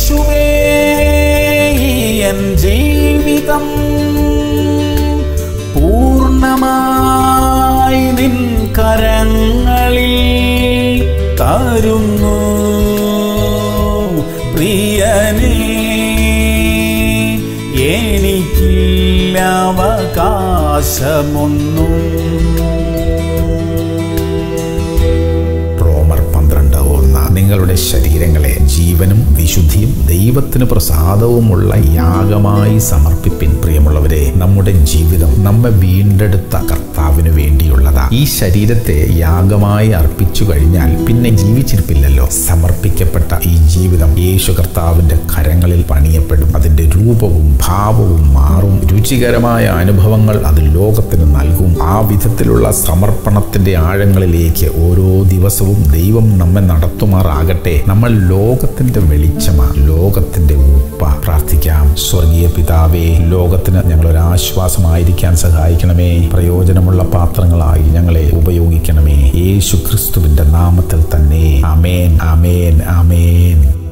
യേശുവേ എൻ ജീവിതം പൂർണ്ണമായി നിൻ കരങ്ങളിൽ തരുന്നു പ്രിയനേ എനിക്കില്ല അവകാശമൊന്നും റോമർ പന്ത്രണ്ട് ഒന്ന് നിങ്ങളുടെ ശരീരങ്ങളെ ജീവനും വിശുദ്ധിയും ദൈവത്തിന് പ്രസാദവുമുള്ള യാഗമായി സമർപ്പിപ്പിൻ പ്രിയമുള്ളവരെ നമ്മുടെ ജീവിതം നമ്മെ വീണ്ടെടുത്ത കർത്താവിന് വേണ്ടിയുള്ളതാ ഈ ശരീരത്തെ യാഗമായി അർപ്പിച്ചു കഴിഞ്ഞാൽ പിന്നെ ജീവിച്ചിരിപ്പില്ലല്ലോ സമർപ്പിക്കപ്പെട്ട ഈ ജീവിതം യേശു കർത്താവിന്റെ കരങ്ങളിൽ പണിയപ്പെടും അതിന്റെ രൂപവും ഭാവവും മാറും രുചികരമായ അനുഭവങ്ങൾ അത് ലോകത്തിന് നൽകും ആ വിധത്തിലുള്ള സമർപ്പണത്തിന്റെ ആഴങ്ങളിലേക്ക് ഓരോ ദിവസവും ദൈവം നമ്മെ നടത്തുമാറാകട്ടെ നമ്മൾ ലോകത്തിന്റെ വെളിച്ചമാ ലോകത്തിന്റെ ഉപ്പ പ്രാർത്ഥിക്കാം സ്വർഗീയ പിതാവേ ലോകത്തിന് ഞങ്ങൾ ഒരു ആശ്വാസമായിരിക്കാൻ സഹായിക്കണമേ പ്രയോജനമുള്ള പാത്രങ്ങളായി ഞങ്ങളെ ഉപയോഗിക്കണമേ യേശു ക്രിസ്തുവിന്റെ നാമത്തിൽ തന്നെ അമേൻ അമേൻ അമേൻ